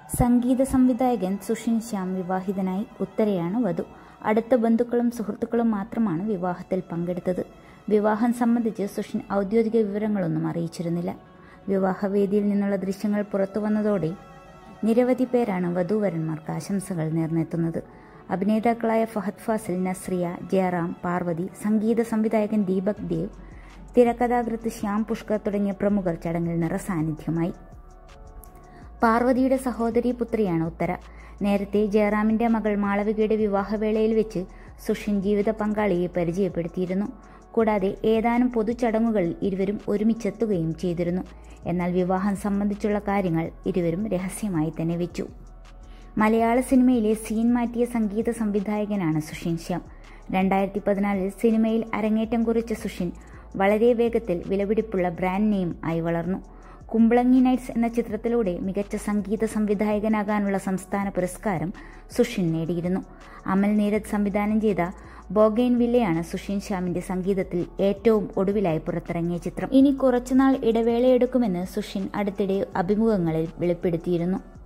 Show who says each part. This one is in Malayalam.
Speaker 1: സംഗീത സംവിധായകൻ സുഷിൻ ശ്യാം വിവാഹിതനായി ഉത്തരയാണ് വധു അടുത്ത ബന്ധുക്കളും സുഹൃത്തുക്കളും മാത്രമാണ് വിവാഹത്തിൽ പങ്കെടുത്തത് വിവാഹം സംബന്ധിച്ച് സുഷിൻ ഔദ്യോഗിക വിവരങ്ങളൊന്നും അറിയിച്ചിരുന്നില്ല വിവാഹവേദിയിൽ നിന്നുള്ള ദൃശ്യങ്ങൾ പുറത്തു വന്നതോടെ നിരവധി പേരാണ് വധൂവരന്മാർക്ക് ആശംസകൾ നേർന്നെത്തുന്നത് അഭിനേതാക്കളായ ഫഹദ് ഫാസിൽ നസ്രിയ ജയറാം പാർവതി സംഗീത സംവിധായകൻ ദീപക് ദേവ് തിരക്കഥാകൃത്ത് ശ്യാം പുഷ്കർ തുടങ്ങിയ പ്രമുഖർ ചടങ്ങിൽ നിറസാന്നിധ്യമായി പാർവതിയുടെ സഹോദരി പുത്രിയാണ് ഉത്തര നേരത്തെ ജയറാമിന്റെ മകൾ മാളവികയുടെ വിവാഹവേളയിൽ വെച്ച് സുഷിൻ ജീവിത പങ്കാളിയെ പരിചയപ്പെടുത്തിയിരുന്നു കൂടാതെ ഏതാനും പൊതുചടങ്ങുകളിൽ ഇരുവരും ഒരുമിച്ചെത്തുകയും ചെയ്തിരുന്നു എന്നാൽ വിവാഹം സംബന്ധിച്ചുള്ള കാര്യങ്ങൾ ഇരുവരും രഹസ്യമായി തന്നെ വെച്ചു മലയാള സിനിമയിലെ സീൻ മാറ്റിയ സംഗീത സംവിധായകനാണ് സുഷിൻ ശ്യാം രണ്ടായിരത്തി പതിനാലിൽ സിനിമയിൽ അരങ്ങേറ്റം കുറിച്ച സുഷിൻ വളരെ വേഗത്തിൽ വിലപിടിപ്പുള്ള ബ്രാൻഡ് നെയിം ആയി വളർന്നു കുമ്പളങ്ങി നൈറ്റ്സ് എന്ന ചിത്രത്തിലൂടെ മികച്ച സംഗീത സംവിധായകനാകാനുള്ള സംസ്ഥാന പുരസ്കാരം സുഷിൻ നേടിയിരുന്നു അമൽ നീരജ് സംവിധാനം ചെയ്ത ബോഗൈൻ വില്ലയാണ് സുഷിൻ ശ്യാമിന്റെ സംഗീതത്തിൽ ഏറ്റവും ഒടുവിലായി പുറത്തിറങ്ങിയ ചിത്രം ഇനി കുറച്ചുനാൾ ഇടവേളയെടുക്കുമെന്ന് സുഷിൻ അടുത്തിടെ അഭിമുഖങ്ങളിൽ വെളിപ്പെടുത്തിയിരുന്നു